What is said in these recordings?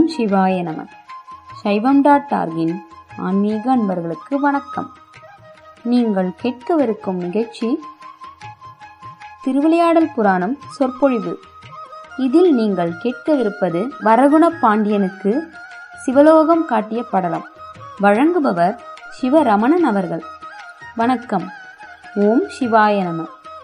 சிவாய நம சைவம் டாட் டார்கின் ஆன்மீக அன்பர்களுக்கு வணக்கம் நீங்கள் கேட்கவிருக்கும் நிகழ்ச்சி திருவிளையாடல் புராணம் சொற்பொழிவு இதில் நீங்கள் கேட்கவிருப்பது வரகுண பாண்டியனுக்கு சிவலோகம் காட்டிய படலம் வழங்குபவர் சிவரமணன் அவர்கள் வணக்கம் ஓம் சிவாய நம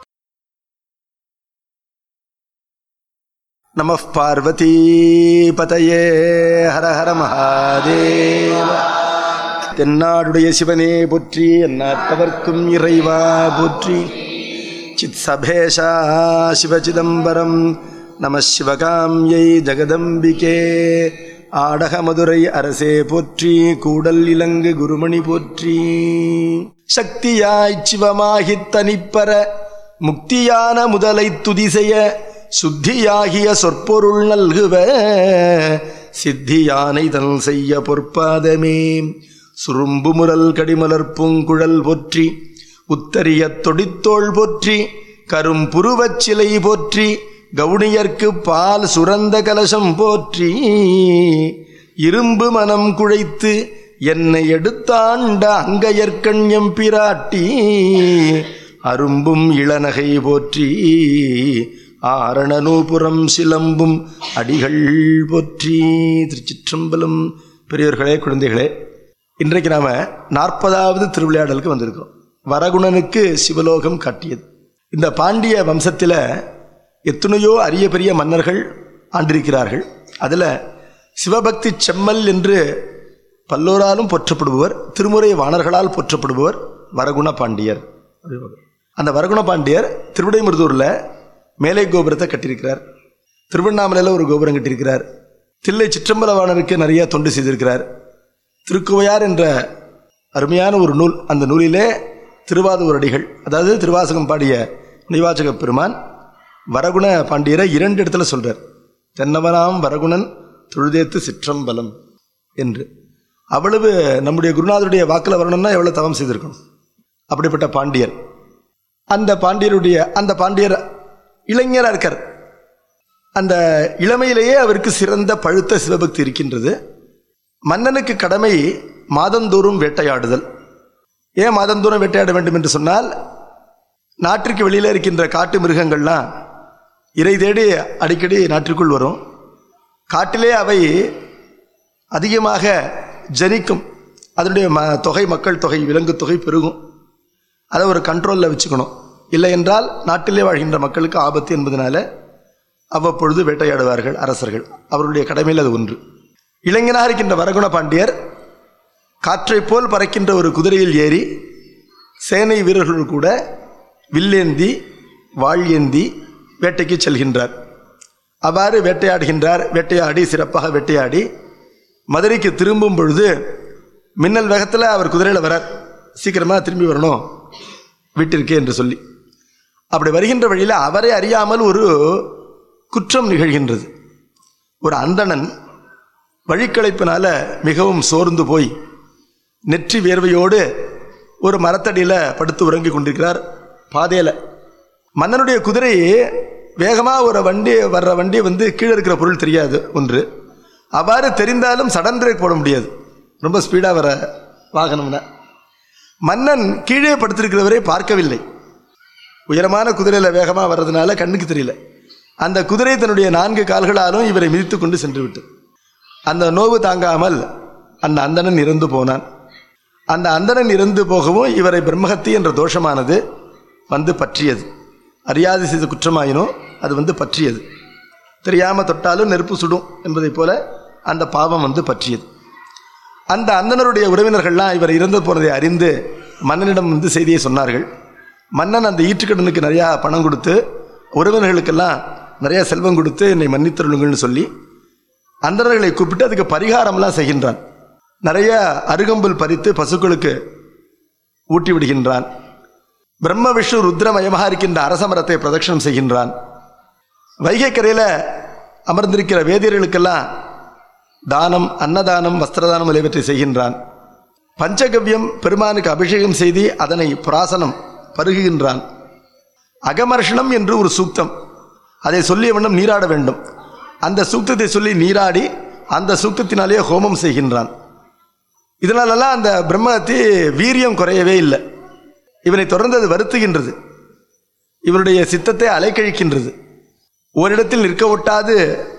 நம பார்வதி பதையே ஹர ஹர மகாதேவ தென்னாடுடைய சிவனே போற்றி எந்நாட்டவர்க்கும் இறைவா போற்றி சித் சபேஷா சிவசிதம்பரம் நம சிவகாமியை ஜெகதம்பிகே ஆடக மதுரை அரசே போற்றி கூடல் இலங்கு குருமணி போற்றி சக்தியாய் சிவமாகித் தனிப்பர முக்தியான முதலை துதிசெய சுத்தியாகிய சொற்பொருள் நல்குவ சித்தியானை தன் செய்ய பொற்பாதமே சுரும்பு முரல் கடிமலர் பூங்குழல் போற்றி உத்தரிய தொடித்தோள் போற்றி கரும்புருவச் சிலை போற்றி கவுனியர்க்கு பால் சுரந்த கலசம் போற்றி இரும்பு மனம் குழைத்து என்னை எடுத்தாண்ட அங்கையற்கண்யம் பிராட்டி அரும்பும் இளநகை போற்றி ஆரணநூபுரம் சிலம்பும் அடிகள் போற்றி திருச்சிற்றம்பலம் பெரியோர்களே குழந்தைகளே இன்றைக்கு நாம நாற்பதாவது திருவிளையாடலுக்கு வந்திருக்கோம் வரகுணனுக்கு சிவலோகம் காட்டியது இந்த பாண்டிய வம்சத்தில் எத்தனையோ அரிய பெரிய மன்னர்கள் ஆண்டிருக்கிறார்கள் அதில் சிவபக்தி செம்மல் என்று பல்லோராலும் போற்றப்படுபவர் திருமுறை வாணர்களால் போற்றப்படுபவர் வரகுண பாண்டியர் அந்த வரகுண பாண்டியர் திருவிடைமுருதூரில் மேலை கோபுரத்தை கட்டியிருக்கிறார் திருவண்ணாமலையில் ஒரு கோபுரம் கட்டியிருக்கிறார் தில்லை சிற்றம்பலவாணருக்கு நிறைய தொண்டு செய்திருக்கிறார் திருக்குவையார் என்ற அருமையான ஒரு நூல் அந்த நூலிலே திருவாதூர் அடிகள் அதாவது திருவாசகம் பாடிய நிவாச்சக பெருமான் வரகுண பாண்டியரை இரண்டு இடத்துல சொல்றார் தென்னவனாம் வரகுணன் தொழுதேத்து சிற்றம்பலம் என்று அவ்வளவு நம்முடைய குருநாதருடைய வாக்கில் வரணும்னா எவ்வளவு தவம் செய்திருக்கணும் அப்படிப்பட்ட பாண்டியர் அந்த பாண்டியருடைய அந்த பாண்டியர் இளைஞராக இருக்கார் அந்த இளமையிலேயே அவருக்கு சிறந்த பழுத்த சிவபக்தி இருக்கின்றது மன்னனுக்கு கடமை மாதந்தோறும் வேட்டையாடுதல் ஏன் மாதந்தோறும் வேட்டையாட வேண்டும் என்று சொன்னால் நாட்டிற்கு வெளியில் இருக்கின்ற காட்டு மிருகங்கள்லாம் இறை தேடி அடிக்கடி நாட்டிற்குள் வரும் காட்டிலே அவை அதிகமாக ஜனிக்கும் அதனுடைய ம தொகை மக்கள் தொகை விலங்கு தொகை பெருகும் அதை ஒரு கண்ட்ரோலில் வச்சுக்கணும் இல்லை என்றால் நாட்டிலே வாழ்கின்ற மக்களுக்கு ஆபத்து என்பதனால அவ்வப்பொழுது வேட்டையாடுவார்கள் அரசர்கள் அவருடைய கடமையில் அது ஒன்று இளைஞனாக இருக்கின்ற வரகுண பாண்டியர் காற்றைப் போல் பறக்கின்ற ஒரு குதிரையில் ஏறி சேனை வீரர்கள் கூட வில்லேந்தி வாழ் ஏந்தி வேட்டைக்கு செல்கின்றார் அவ்வாறு வேட்டையாடுகின்றார் வேட்டையாடி சிறப்பாக வேட்டையாடி மதுரைக்கு திரும்பும் பொழுது மின்னல் வேகத்தில் அவர் குதிரையில் வரார் சீக்கிரமாக திரும்பி வரணும் வீட்டிற்கு என்று சொல்லி அப்படி வருகின்ற வழியில் அவரை அறியாமல் ஒரு குற்றம் நிகழ்கின்றது ஒரு அந்தணன் வழிக்களைப்பினால மிகவும் சோர்ந்து போய் நெற்றி வேர்வையோடு ஒரு மரத்தடியில் படுத்து உறங்கி கொண்டிருக்கிறார் பாதையில் மன்னனுடைய குதிரை வேகமாக ஒரு வண்டி வர்ற வண்டி வந்து கீழே இருக்கிற பொருள் தெரியாது ஒன்று அவ்வாறு தெரிந்தாலும் சடன் பிரேக் போட முடியாது ரொம்ப ஸ்பீடாக வர வாகனம்னா மன்னன் கீழே படுத்திருக்கிறவரை பார்க்கவில்லை உயரமான குதிரையில் வேகமாக வர்றதுனால கண்ணுக்கு தெரியல அந்த குதிரை தன்னுடைய நான்கு கால்களாலும் இவரை மிதித்து கொண்டு சென்று விட்டு அந்த நோவு தாங்காமல் அந்த அந்தணன் இறந்து போனான் அந்த அந்தணன் இறந்து போகவும் இவரை பிரம்மஹத்தி என்ற தோஷமானது வந்து பற்றியது அறியாது செய்த குற்றமாயினும் அது வந்து பற்றியது தெரியாமல் தொட்டாலும் நெருப்பு சுடும் என்பதைப் போல அந்த பாவம் வந்து பற்றியது அந்த அந்தனருடைய உறவினர்கள்லாம் இவர் இறந்து போனதை அறிந்து மன்னனிடம் வந்து செய்தியை சொன்னார்கள் மன்னன் அந்த ஈற்றுக்கடனுக்கு நிறையா பணம் கொடுத்து உறவினர்களுக்கெல்லாம் நிறைய செல்வம் கொடுத்து என்னை மன்னித்தருளுங்கள்னு சொல்லி அந்தனர்களை கூப்பிட்டு அதுக்கு பரிகாரம்லாம் செய்கின்றான் நிறைய அருகம்புல் பறித்து பசுக்களுக்கு ஊட்டி விடுகின்றான் பிரம்ம விஷ்ணு ருத்ரமயமாக இருக்கின்ற அரச மரத்தை பிரதட்சணம் செய்கின்றான் வைகை கரையில் அமர்ந்திருக்கிற வேதியர்களுக்கெல்லாம் தானம் அன்னதானம் வஸ்திரதானம் முதலியவற்றை செய்கின்றான் பஞ்சகவ்யம் பெருமானுக்கு அபிஷேகம் செய்து அதனை புராசனம் பருகுகின்றான் அகமர்ஷனம் என்று ஒரு சூக்தம் அதை சொல்லிய வண்ணம் நீராட வேண்டும் அந்த சூக்தத்தை சொல்லி நீராடி அந்த சூக்தத்தினாலேயே ஹோமம் செய்கின்றான் இதனாலெல்லாம் அந்த பிரம்மத்தி வீரியம் குறையவே இல்லை இவனை தொடர்ந்து அது வருத்துகின்றது இவனுடைய சித்தத்தை அலைக்கழிக்கின்றது ஓரிடத்தில் நிற்க ஒட்டாது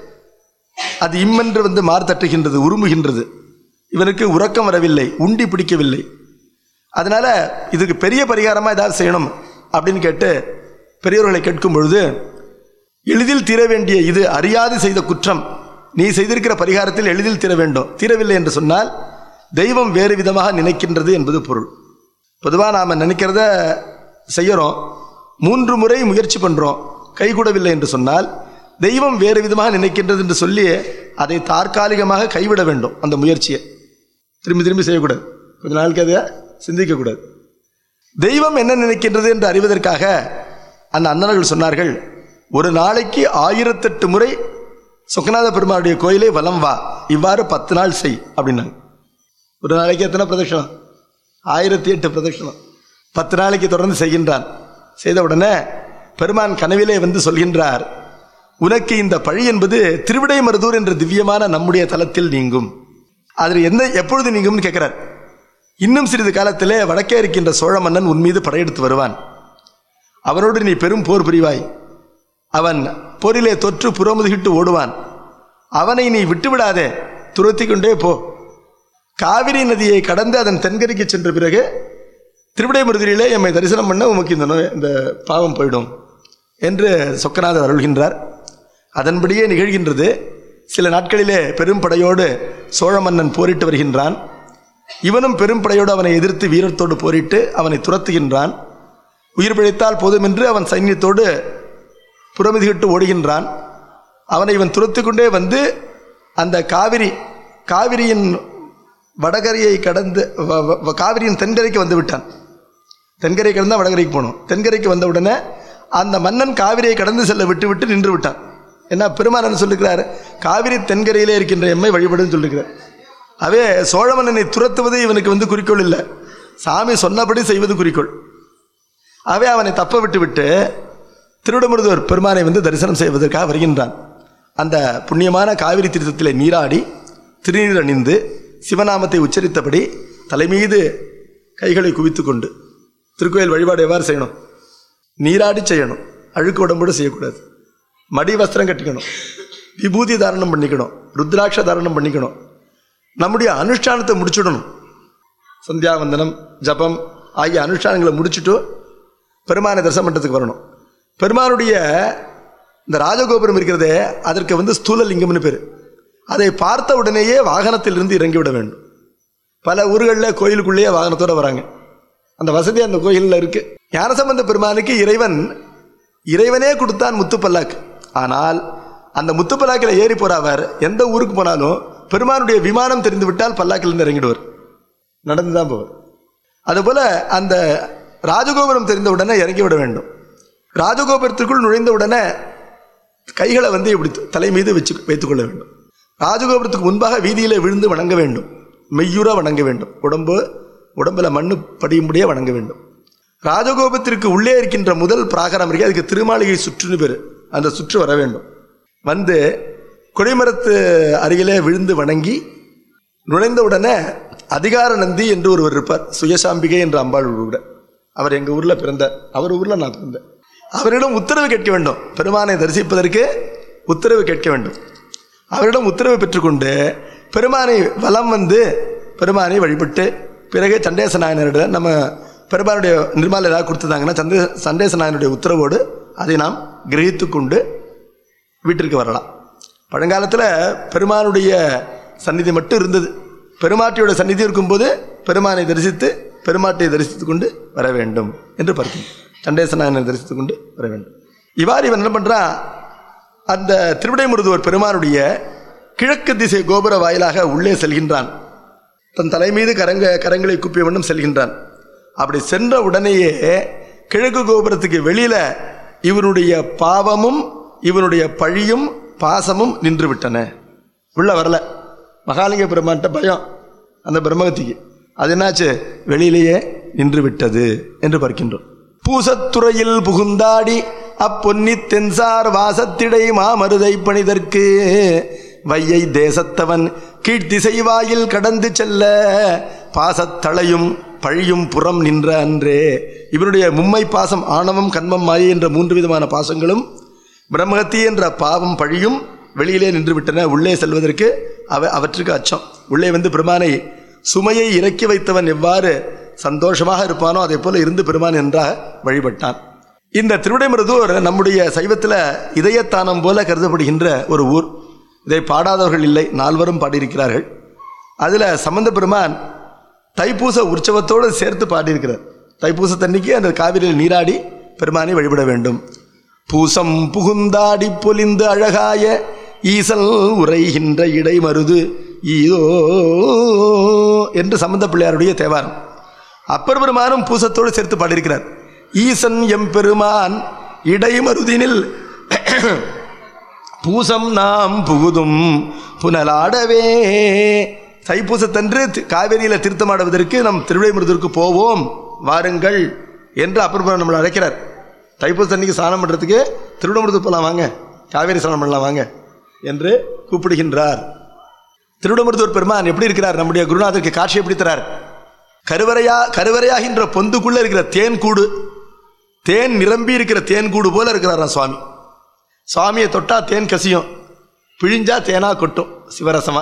அது இம்மென்று வந்து மார்த்தட்டுகின்றது உருமுகின்றது இவனுக்கு உறக்கம் வரவில்லை உண்டி பிடிக்கவில்லை அதனால இதுக்கு பெரிய பரிகாரமா ஏதாவது செய்யணும் அப்படின்னு கேட்டு பெரியவர்களை கேட்கும் பொழுது எளிதில் தீர வேண்டிய இது அறியாது செய்த குற்றம் நீ செய்திருக்கிற பரிகாரத்தில் எளிதில் தீர வேண்டும் தீரவில்லை என்று சொன்னால் தெய்வம் வேறு விதமாக நினைக்கின்றது என்பது பொருள் பொதுவாக நாம் நினைக்கிறத செய்யறோம் மூன்று முறை முயற்சி பண்றோம் கைகூடவில்லை என்று சொன்னால் தெய்வம் வேறு விதமாக நினைக்கின்றது என்று சொல்லி அதை தற்காலிகமாக கைவிட வேண்டும் அந்த முயற்சியை திரும்பி திரும்பி செய்யக்கூடாது கொஞ்ச நாளுக்கு அதை சிந்திக்கக்கூடாது தெய்வம் என்ன நினைக்கின்றது என்று அறிவதற்காக அந்த அண்ணனர்கள் சொன்னார்கள் ஒரு நாளைக்கு ஆயிரத்தெட்டு முறை சொக்கநாத பெருமாளுடைய கோயிலை வலம் வா இவ்வாறு பத்து நாள் செய் அப்படின்னாங்க ஒரு நாளைக்கு எத்தனை பிரதட்சணம் ஆயிரத்தி எட்டு பிரதட்சணம் பத்து நாளைக்கு தொடர்ந்து செய்கின்றான் செய்த உடனே பெருமான் கனவிலே வந்து சொல்கின்றார் உனக்கு இந்த பழி என்பது திருவிடைமருதூர் என்ற திவ்யமான நம்முடைய தலத்தில் நீங்கும் அதில் எந்த எப்பொழுது நீங்கும்னு கேட்கிறார் இன்னும் சிறிது காலத்திலே வடக்கே இருக்கின்ற சோழ மன்னன் உன் மீது படையெடுத்து வருவான் அவனோடு நீ பெரும் போர் புரிவாய் அவன் போரிலே தொற்று புறமுதுகிட்டு ஓடுவான் அவனை நீ விட்டுவிடாதே துரத்தி கொண்டே போ காவிரி நதியை கடந்து அதன் தென்கரைக்கு சென்ற பிறகு திருவிடைமுருதிரிலே எம்மை தரிசனம் பண்ண உமக்கு இந்த நோய் இந்த பாவம் போயிடும் என்று சொக்கநாதர் அருள்கின்றார் அதன்படியே நிகழ்கின்றது சில நாட்களிலே பெரும் படையோடு சோழ மன்னன் போரிட்டு வருகின்றான் இவனும் பெரும் படையோடு அவனை எதிர்த்து வீரத்தோடு போரிட்டு அவனை துரத்துகின்றான் உயிர் பிழைத்தால் போதும் என்று அவன் சைன்யத்தோடு புறமிதிகிட்டு ஓடுகின்றான் அவனை இவன் துரத்து கொண்டே வந்து அந்த காவிரி காவிரியின் வடகரையை கடந்து வ- வ- வ- காவிரியின் தென்கரைக்கு வந்து விட்டான் தென்கரை கடந்து வடகரைக்கு போகணும் தென்கரைக்கு வந்த உடனே அந்த மன்னன் காவிரியை கடந்து செல்ல விட்டு விட்டு நின்று விட்டான் என்ன பெருமான் என்ன சொல்லுகிறார் காவிரி தென்கரையிலே இருக்கின்ற எம்மை வழிபடுன்னு சொல்லுகிறார் அவே சோழ மன்னனை துரத்துவது இவனுக்கு வந்து குறிக்கோள் இல்லை சாமி சொன்னபடி செய்வது குறிக்கோள் அவே அவனை தப்ப விட்டு விட்டு திருவிடமுருதூர் பெருமானை வந்து தரிசனம் செய்வதற்காக வருகின்றான் அந்த புண்ணியமான காவிரி தீர்த்தத்திலே நீராடி திருநீர் அணிந்து சிவநாமத்தை உச்சரித்தபடி தலைமீது கைகளை குவித்துக் கொண்டு திருக்கோயில் வழிபாடு எவ்வாறு செய்யணும் நீராடி செய்யணும் அழுக்கு உடம்போடு செய்யக்கூடாது மடி வஸ்திரம் கட்டிக்கணும் விபூதி தாரணம் பண்ணிக்கணும் ருத்ராட்ச தாரணம் பண்ணிக்கணும் நம்முடைய அனுஷ்டானத்தை முடிச்சுடணும் சந்தியாவந்தனம் ஜபம் ஆகிய அனுஷ்டானங்களை முடிச்சுட்டு பெருமானை தரிசனம் பண்ணுறதுக்கு வரணும் பெருமானுடைய இந்த ராஜகோபுரம் இருக்கிறதே அதற்கு வந்து ஸ்தூல லிங்கம்னு பேர் அதை பார்த்த உடனேயே வாகனத்திலிருந்து இறங்கி விட வேண்டும் பல ஊர்களில் கோயிலுக்குள்ளேயே வாகனத்தோட வராங்க அந்த வசதி அந்த கோயிலில் இருக்கு ஞானசம்பந்த பெருமானுக்கு இறைவன் இறைவனே கொடுத்தான் முத்துப்பல்லாக்கு ஆனால் அந்த முத்துப்பல்லாக்கில் ஏறி போறவர் எந்த ஊருக்கு போனாலும் பெருமானுடைய விமானம் தெரிந்து விட்டால் பல்லாக்கிலிருந்து இறங்கிடுவார் நடந்து தான் போவார் அதுபோல அந்த ராஜகோபுரம் தெரிந்த உடனே இறங்கி விட வேண்டும் ராஜகோபுரத்திற்குள் நுழைந்த உடனே கைகளை வந்து இப்படி தலை மீது வச்சு வைத்துக்கொள்ள வேண்டும் ராஜகோபுரத்துக்கு முன்பாக வீதியிலே விழுந்து வணங்க வேண்டும் மெய்யுற வணங்க வேண்டும் உடம்பு உடம்புல மண்ணு படியும்படியே வணங்க வேண்டும் ராஜகோபுரத்திற்கு உள்ளே இருக்கின்ற முதல் பிராகாரம் இருக்கு அதுக்கு திருமாளிகை சுற்றுன்னு பேர் அந்த சுற்று வர வேண்டும் வந்து கொடிமரத்து அருகிலே விழுந்து வணங்கி நுழைந்த உடனே அதிகார நந்தி என்று ஒருவர் இருப்பார் சுயசாம்பிகை என்ற அம்பாள் கூட அவர் எங்கள் ஊரில் பிறந்தார் அவர் ஊரில் நான் பிறந்தேன் அவரிடம் உத்தரவு கேட்க வேண்டும் பெருமானை தரிசிப்பதற்கு உத்தரவு கேட்க வேண்டும் அவரிடம் உத்தரவு பெற்றுக்கொண்டு பெருமானை வலம் வந்து பெருமானை வழிபட்டு பிறகு சண்டேச நாயனரிடம் நம்ம பெருமானுடைய நிர்மால் ஏதாவது கொடுத்துருந்தாங்கன்னா சந்தே சண்டேச நாயனுடைய உத்தரவோடு அதை நாம் கிரகித்து கொண்டு வீட்டிற்கு வரலாம் பழங்காலத்தில் பெருமானுடைய சந்நிதி மட்டும் இருந்தது பெருமாட்டியோட சந்நிதி இருக்கும்போது பெருமானை தரிசித்து பெருமாட்டை தரிசித்துக் கொண்டு வர வேண்டும் என்று பார்க்கணும் சண்டேசனாயனை தரிசித்துக் கொண்டு வர வேண்டும் இவ்வாறு இவன் என்ன பண்றான் அந்த திருவிடைமுருதுவர் பெருமானுடைய கிழக்கு திசை கோபுர வாயிலாக உள்ளே செல்கின்றான் தன் தலை மீது கரங்க கரங்களை குப்பிய வண்ணம் செல்கின்றான் அப்படி சென்ற உடனேயே கிழக்கு கோபுரத்துக்கு வெளியில இவனுடைய பாவமும் இவனுடைய பழியும் பாசமும் நின்று விட்டன உள்ள வரல மகாலிங்க பெருமான்ட்ட பயம் அந்த பிரம்மகத்திக்கு அது என்னாச்சு வெளியிலேயே நின்று விட்டது என்று பார்க்கின்றோம் பூசத்துறையில் புகுந்தாடி அப்பொன்னி தென்சார் வாசத்திடை மாமருதை பணிதற்கு வையை தேசத்தவன் கீழ்த்திசை வாயில் கடந்து செல்ல பாசத்தளையும் பழியும் புறம் நின்ற அன்றே இவருடைய மும்மை பாசம் ஆணவம் கண்மம் மாயை என்ற மூன்று விதமான பாசங்களும் பிரம்மகத்தி என்ற பாவம் பழியும் வெளியிலே நின்று விட்டன உள்ளே செல்வதற்கு அவ அவற்றுக்கு அச்சம் உள்ளே வந்து பெருமானை சுமையை இறக்கி வைத்தவன் எவ்வாறு சந்தோஷமாக இருப்பானோ அதே போல இருந்து பெருமான் என்றாக வழிபட்டான் இந்த திருவிடைமருதூர் நம்முடைய சைவத்தில் இதயத்தானம் போல கருதப்படுகின்ற ஒரு ஊர் இதை பாடாதவர்கள் இல்லை நால்வரும் பாடியிருக்கிறார்கள் அதில் சம்பந்த பெருமான் தைப்பூச உற்சவத்தோடு சேர்த்து பாடியிருக்கிறார் தைப்பூசத்தன்னைக்கு அந்த காவிரியில் நீராடி பெருமானை வழிபட வேண்டும் பூசம் புகுந்தாடி பொலிந்து அழகாய ஈசல் உரைகின்ற இடைமருது ஈதோ என்று சம்பந்த பிள்ளையாருடைய தேவாரம் அப்பர் பெருமானும் பூசத்தோடு சேர்த்து பாடியிருக்கிறார் ஈசன் எம்பெருமான் இடைமருதினில் பூசம் நாம் புகுதும் புனலாடவே தைப்பூசத்தன்று தி- காவேரியில தீர்த்தமாடுவதற்கு நம் திருவிடைமுருதற்கு போவோம் வாருங்கள் என்று அப்பர் பெருமான் நம்மளை அழைக்கிறார் தைப்பூசத்தன்னைக்கு ஸ்நானம் பண்ணுறதுக்கு திருவிடமுருது போகலாம் வாங்க காவேரி ஸ்நானம் பண்ணலாம் வாங்க என்று கூப்பிடுகின்றார் திருவிடமுருதூர் பெருமான் எப்படி இருக்கிறார் நம்முடைய குருநாதருக்கு காட்சி எப்படி தரார் கருவறையா கருவறையாகின்ற பொந்துக்குள்ள இருக்கிற தேன் கூடு தேன் நிரம்பி இருக்கிற தேன் கூடு போல இருக்கிறாராம் சுவாமி சுவாமியை தொட்டா தேன் கசியும் பிழிஞ்சா தேனா கொட்டும் சிவரசமா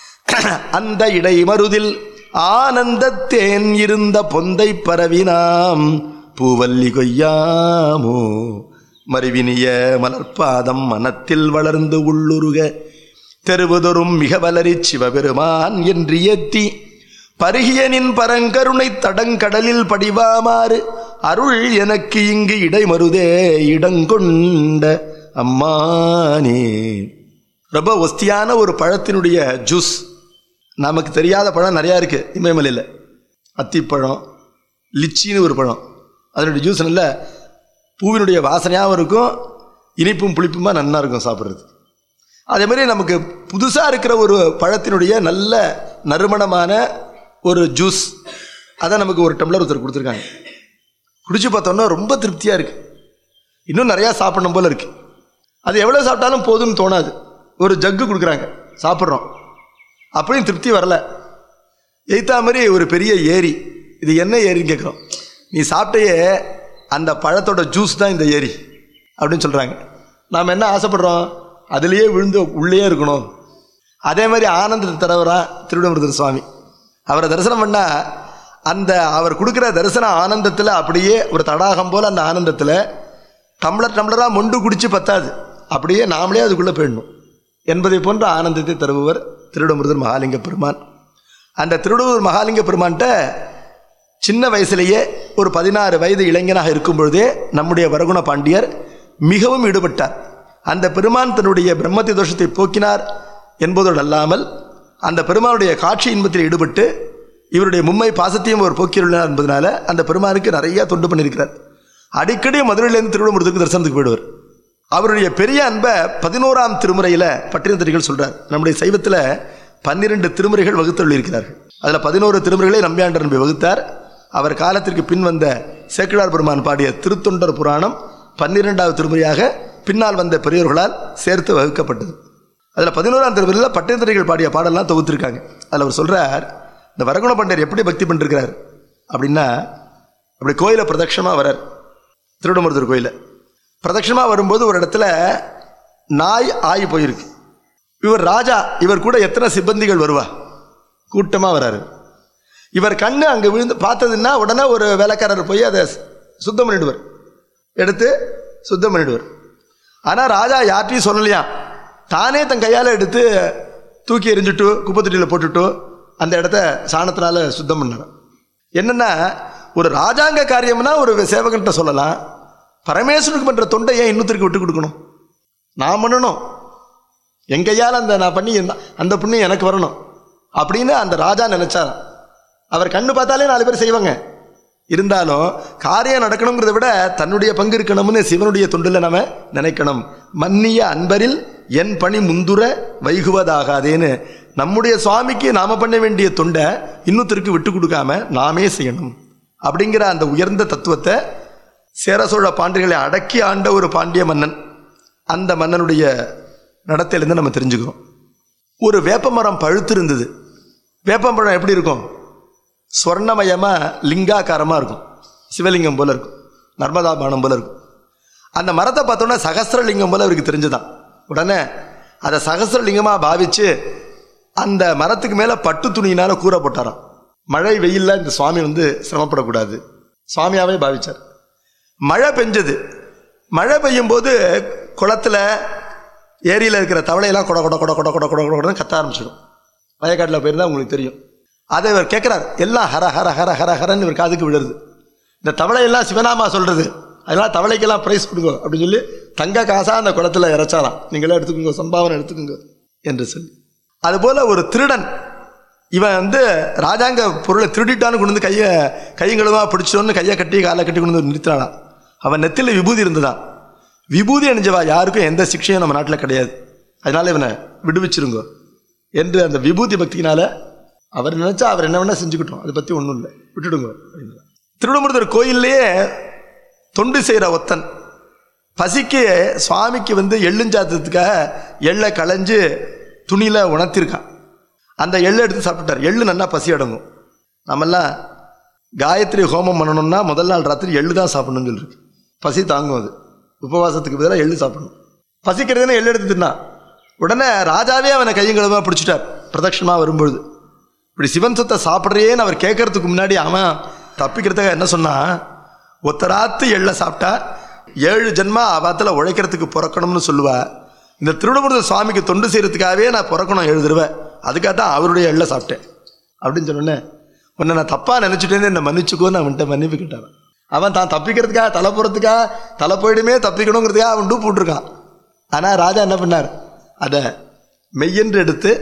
அந்த இடை மருதில் ஆனந்த தேன் இருந்த பொந்தை பரவினாம் பூவல்லி கொய்யாமோ மருவினிய மலர்பாதம் மனத்தில் வளர்ந்து உள்ளுருக தெருவுதொரும் மிக வளரி சிவபெருமான் என்று ஏத்தி பருகியனின் பரங்கருணை தடங்கடலில் படிவாமாறு அருள் எனக்கு இங்கு இடைமருதே இடங்கொண்ட அம்மானே ரொம்ப ஒஸ்தியான ஒரு பழத்தினுடைய ஜூஸ் நமக்கு தெரியாத பழம் நிறையா இருக்குது இமயமலையில் அத்திப்பழம் லிச்சின்னு ஒரு பழம் அதனுடைய ஜூஸ் நல்ல பூவினுடைய வாசனையாகவும் இருக்கும் இனிப்பும் புளிப்புமா நன்னா இருக்கும் சாப்பிட்றது அதே மாதிரி நமக்கு புதுசாக இருக்கிற ஒரு பழத்தினுடைய நல்ல நறுமணமான ஒரு ஜூஸ் அதை நமக்கு ஒரு டம்ளர் ஒருத்தர் கொடுத்துருக்காங்க குடிச்சு பார்த்தோன்னா ரொம்ப திருப்தியாக இருக்குது இன்னும் நிறையா சாப்பிடணும் போல இருக்குது அது எவ்வளோ சாப்பிட்டாலும் போதும்னு தோணாது ஒரு ஜக்கு கொடுக்குறாங்க சாப்பிட்றோம் அப்படியும் திருப்தி வரல எய்த்தா மாதிரி ஒரு பெரிய ஏரி இது என்ன ஏரின்னு கேட்குறோம் நீ சாப்பிட்டையே அந்த பழத்தோட ஜூஸ் தான் இந்த ஏரி அப்படின்னு சொல்கிறாங்க நாம் என்ன ஆசைப்படுறோம் அதுலேயே விழுந்து உள்ளே இருக்கணும் அதே மாதிரி ஆனந்த தரவரா திருவிடமுருதர் சுவாமி அவரை தரிசனம் பண்ணால் அந்த அவர் கொடுக்குற தரிசன ஆனந்தத்தில் அப்படியே ஒரு தடாகம் போல் அந்த ஆனந்தத்தில் டம்ளர் டம்ளராக மொண்டு குடிச்சு பத்தாது அப்படியே நாமளே அதுக்குள்ளே போயிடணும் என்பதை போன்ற ஆனந்தத்தை தருபவர் திருவிடமுருதர் மகாலிங்க பெருமான் அந்த திருவிடூர் மகாலிங்க பெருமான்கிட்ட சின்ன வயசுலேயே ஒரு பதினாறு வயது இளைஞனாக இருக்கும் பொழுதே நம்முடைய வரகுண பாண்டியர் மிகவும் ஈடுபட்டார் அந்த பெருமான் தன்னுடைய பிரம்மத்தி தோஷத்தை போக்கினார் என்பதோடு அல்லாமல் அந்த பெருமானுடைய காட்சி இன்பத்தில் ஈடுபட்டு இவருடைய மும்மை பாசத்தையும் அவர் போக்கியுள்ளார் என்பதனால அந்த பெருமானுக்கு நிறைய தொண்டு பண்ணியிருக்கிறார் அடிக்கடி மதுரையிலேருந்து திருவிடமுருதுக்கு தரிசனத்துக்கு போயிடுவார் அவருடைய பெரிய அன்பை பதினோராம் திருமுறையில் பட்டினத்தடிகள் சொல்றார் நம்முடைய சைவத்தில் பன்னிரண்டு திருமுறைகள் வகுத்தருள் இருக்கிறார்கள் அதில் பதினோரு திருமுறைகளை நம்பியாண்டர் நம்பி வகுத்தார் அவர் காலத்திற்கு பின் வந்த சேக்கிழார் பெருமான் பாடிய திருத்தொண்டர் புராணம் பன்னிரெண்டாவது திருமுறையாக பின்னால் வந்த பெரியவர்களால் சேர்த்து வகுக்கப்பட்டது அதில் பதினோராம் திருமுறையில் பட்டினத்தடிகள் பாடிய பாடலாம் தொகுத்திருக்காங்க அதில் அவர் சொல்றார் இந்த வரகுண பண்டர் எப்படி பக்தி பண்ணிருக்கிறார் அப்படின்னா அப்படி கோயிலை பிரதட்சமாக வரார் திருவிடமுருத்தர் கோயிலை பிரதட்சணமாக வரும்போது ஒரு இடத்துல நாய் ஆகி போயிருக்கு இவர் ராஜா இவர் கூட எத்தனை சிப்பந்திகள் வருவா கூட்டமாக வராரு இவர் கண்ணு அங்கே விழுந்து பார்த்ததுன்னா உடனே ஒரு வேலைக்காரர் போய் அதை சுத்தம் பண்ணிடுவார் எடுத்து சுத்தம் பண்ணிடுவார் ஆனால் ராஜா யார்ட்டையும் சொல்லலையா தானே தன் கையால் எடுத்து தூக்கி எறிஞ்சிட்டு குப்பை தொட்டியில் போட்டுட்டு அந்த இடத்த சாணத்தினால சுத்தம் பண்ணார் என்னன்னா ஒரு ராஜாங்க காரியம்னா ஒரு சேவகன்கிட்ட சொல்லலாம் பரமேஸ்வரனுக்கு பண்ற தொண்டை ஏன் இன்னொருத்தருக்கு விட்டு கொடுக்கணும் நான் பண்ணணும் என் கையால் அந்த நான் பண்ணி என்ன- அந்த புண்ணியம் எனக்கு வரணும் அப்படின்னு அந்த ராஜா நினைச்சார் அவர் கண்ணு பார்த்தாலே நாலு பேர் செய்வாங்க இருந்தாலும் காரியம் நடக்கணுங்கிறத விட தன்னுடைய பங்கு இருக்கணும்னு சிவனுடைய தொண்டில் நாம நினைக்கணும் மன்னிய அன்பரில் என் பணி முந்துர வைகுவதாகாதேன்னு நம்முடைய சுவாமிக்கு நாம பண்ண வேண்டிய தொண்டை இன்னொருத்தருக்கு விட்டு கொடுக்காம நாமே செய்யணும் அப்படிங்கிற அந்த உயர்ந்த தத்துவத்தை சேர சோழ பாண்டியர்களை அடக்கி ஆண்ட ஒரு பாண்டிய மன்னன் அந்த மன்னனுடைய நடத்தையிலேருந்து நம்ம தெரிஞ்சுக்கிறோம் ஒரு வேப்பமரம் பழுத்து இருந்தது வேப்பமரம் எப்படி இருக்கும் ஸ்வர்ணமயமாக லிங்காக்காரமாக இருக்கும் சிவலிங்கம் போல இருக்கும் நர்மதா பானம் போல இருக்கும் அந்த மரத்தை பார்த்தோன்னா சகஸ்ரலிங்கம் போல அவருக்கு தெரிஞ்சுதான் உடனே அதை சகஸ்ரலிங்கமாக பாவிச்சு அந்த மரத்துக்கு மேலே பட்டு துணியினால கூரை போட்டாராம் மழை வெயில்ல இந்த சுவாமி வந்து சிரமப்படக்கூடாது சுவாமியாவே பாவிச்சார் மழை பெஞ்சது மழை பெய்யும் போது குளத்துல ஏரியில் இருக்கிற தவளையெல்லாம் கொட கொட கொட கொட கொட கொட கொடன்னு கத்த ஆரம்பிச்சிடும் வயக்காட்டில் போயிருந்தா உங்களுக்கு தெரியும் அதை இவர் கேட்குறார் எல்லாம் ஹர ஹர ஹர ஹர ஹரன்னு இவர் காதுக்கு விழுறது இந்த தவளையெல்லாம் சிவநாமா சொல்றது அதெல்லாம் தவளைக்கெல்லாம் ப்ரைஸ் கொடுங்க அப்படின்னு சொல்லி தங்க காசா அந்த குளத்துல இறைச்சாலாம் நீங்களே எடுத்துக்கோங்க சம்பாவனை எடுத்துக்கோங்க என்று சொல்லி அதுபோல ஒரு திருடன் இவன் வந்து ராஜாங்க பொருளை திருடிட்டான்னு கொண்டு வந்து கையை கையங்களுமா பிடிச்சோன்னு கையை கட்டி காலை கட்டி கொண்டு வந்து நிறுத்தினானான் அவன் நெத்தில விபூதி இருந்ததான் விபூதி அணிஞ்சவா யாருக்கும் எந்த சிக்ஷையும் நம்ம நாட்டில் கிடையாது அதனால இவனை விடுவிச்சிருங்க என்று அந்த விபூதி பக்தியினால அவர் நினைச்சா அவர் என்ன வேணா செஞ்சுக்கிட்டோம் அதை பத்தி ஒன்றும் இல்லை விட்டுடுங்க அப்படின்னாரு. திருடமுருதர் கோயில்லையே தொண்டு செய்கிற ஒத்தன் பசிக்கு சுவாமிக்கு வந்து எள்ளுஞ்சாத்தத்துக்காக எள்ளை களைஞ்சு துணியில உணர்த்திருக்கான் அந்த எள்ளை எடுத்து சாப்பிட்டார் எள்ளு நல்லா பசி அடங்கும் நம்மெல்லாம் காயத்ரி ஹோமம் பண்ணணும்னா முதல் நாள் ராத்திரி எள்ளு தான் சாப்பிடணும்னு சொல்லிருக்கு பசி தாங்கும் அது உபவாசத்துக்கு பதிலாக எள்ளு சாப்பிடணும் பசிக்கிறதுன்னு எள்ளு எடுத்து தின்னான் உடனே ராஜாவே அவனை கையங்களுமா பிடிச்சிட்டார் பிரதட்சணமா வரும்பொழுது இப்படி சிவன் சொத்தை சாப்பிட்றியேன்னு அவர் கேட்கறதுக்கு முன்னாடி அவன் தப்பிக்கிறதுக்காக என்ன சொன்னான் ஒத்தராத்து எள்ளை சாப்பிட்டா ஏழு ஜென்மா அவாத்தில் உழைக்கிறதுக்கு பிறக்கணும்னு சொல்லுவா இந்த திருடமுருத சுவாமிக்கு தொண்டு செய்யறதுக்காகவே நான் பிறக்கணும் ஏழு தடவை அதுக்காக தான் அவருடைய எள்ளை சாப்பிட்டேன் அப்படின்னு சொன்னோன்னே உன்னை நான் தப்பாக நினச்சிட்டேன்னு என்னை மன்னிச்சுக்கோன்னு அவன்கிட்ட மன்னிப்பு கேட்டான் அவன் தான் தப்பிக்கிறதுக்காக தலை போகிறதுக்காக தலை போயிடுமே தப்பிக்கணுங்கிறதுக்காக அவன் டூ போட்டிருக்கான் ஆனால் ராஜா என்ன பண்ணார் அதை மெய்யென்று எடுத்து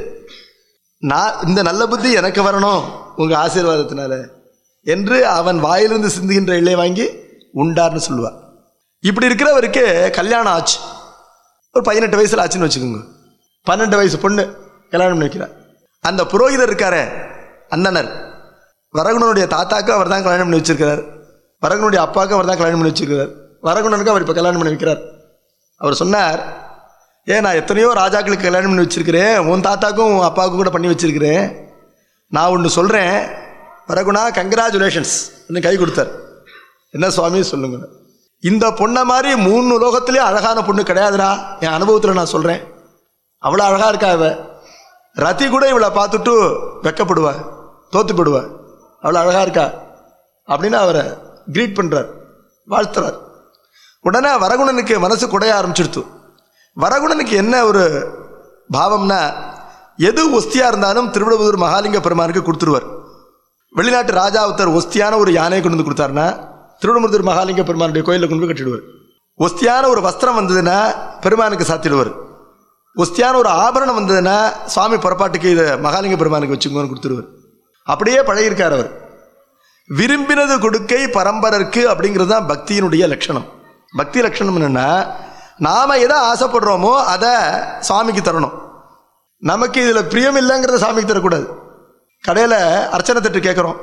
நான் இந்த நல்ல புத்தி எனக்கு வரணும் உங்கள் ஆசீர்வாதத்தினால என்று அவன் வாயிலிருந்து சிந்துகின்ற எல்லை வாங்கி உண்டார்னு சொல்லுவார் இப்படி இருக்கிறவருக்கு கல்யாணம் ஆச்சு ஒரு பதினெட்டு வயசுல ஆச்சுன்னு வச்சுக்கோங்க பன்னெண்டு வயசு பொண்ணு கல்யாணம் பண்ணி வைக்கிறார் அந்த புரோகிதர் இருக்காரே அண்ணனர் வரகுணனுடைய தாத்தாக்கும் அவர் தான் கல்யாணம் பண்ணி வச்சிருக்கிறார் வரகுணனுடைய அப்பாவுக்கும் அவர் தான் கல்யாணம் பண்ணி வச்சிருக்கிறார் வரகுணனுக்கு அவர் இப்போ கல்யாணம் பண்ணி வைக்கிறார் அவர் சொன்னார் ஏன் நான் எத்தனையோ ராஜாக்களுக்கு கல்யாணம் பண்ணி வச்சிருக்கிறேன் உன் தாத்தாக்கும் உன் அப்பாவுக்கும் கூட பண்ணி வச்சிருக்கிறேன் நான் ஒன்று சொல்கிறேன் வரகுணா கங்க்ராச்சுலேஷன்ஸ் கை கொடுத்தார் என்ன சுவாமி சொல்லுங்க இந்த பொண்ணை மாதிரி மூணு லோகத்திலே அழகான பொண்ணு கிடையாதுடா என் அனுபவத்தில் நான் சொல்கிறேன் அவ்வளோ அழகாக இருக்கா இவ ரதி கூட இவளை பார்த்துட்டு வெக்கப்படுவா தோத்துப்படுவா அவ்வளோ அழகாக இருக்கா அப்படின்னு அவரை கிரீட் பண்ணுறார் வாழ்த்துறார் உடனே வரகுணனுக்கு மனசு குடைய ஆரம்பிச்சிடுத்து வரகுணனுக்கு என்ன ஒரு பாவம்னா எது ஒஸ்தியாக இருந்தாலும் திருவிடபுதூர் மகாலிங்க பெருமானுக்கு கொடுத்துருவார் வெளிநாட்டு ராஜா ஒருத்தர் ஒஸ்தியான ஒரு யானையை கொண்டு வந்து கொடுத்தாருன்னா திருவிடமுருத்தூர் மகாலிங்க பெருமானுடைய கோயிலில் கொண்டு போய் கட்டிடுவார் ஒஸ்தியான ஒரு வஸ்திரம் வந்ததுன்னா பெருமானுக்கு சாத்திடுவார் ஒஸ்தியான ஒரு ஆபரணம் வந்ததுன்னா சுவாமி புறப்பாட்டுக்கு இதை மகாலிங்க பெருமானுக்கு வச்சுக்கோன்னு கொடுத்துருவார் அப்படியே பழகியிருக்கார் அவர் விரும்பினது கொடுக்கை பரம்பரருக்கு அப்படிங்கிறது தான் பக்தியினுடைய லட்சணம் பக்தி லட்சணம் என்னன்னா நாம எதை ஆசைப்படுறோமோ அதை சுவாமிக்கு தரணும் நமக்கு இதில் பிரியம் இல்லைங்கிறத சாமிக்கு தரக்கூடாது கடையில் அர்ச்சனை தட்டு கேட்குறோம்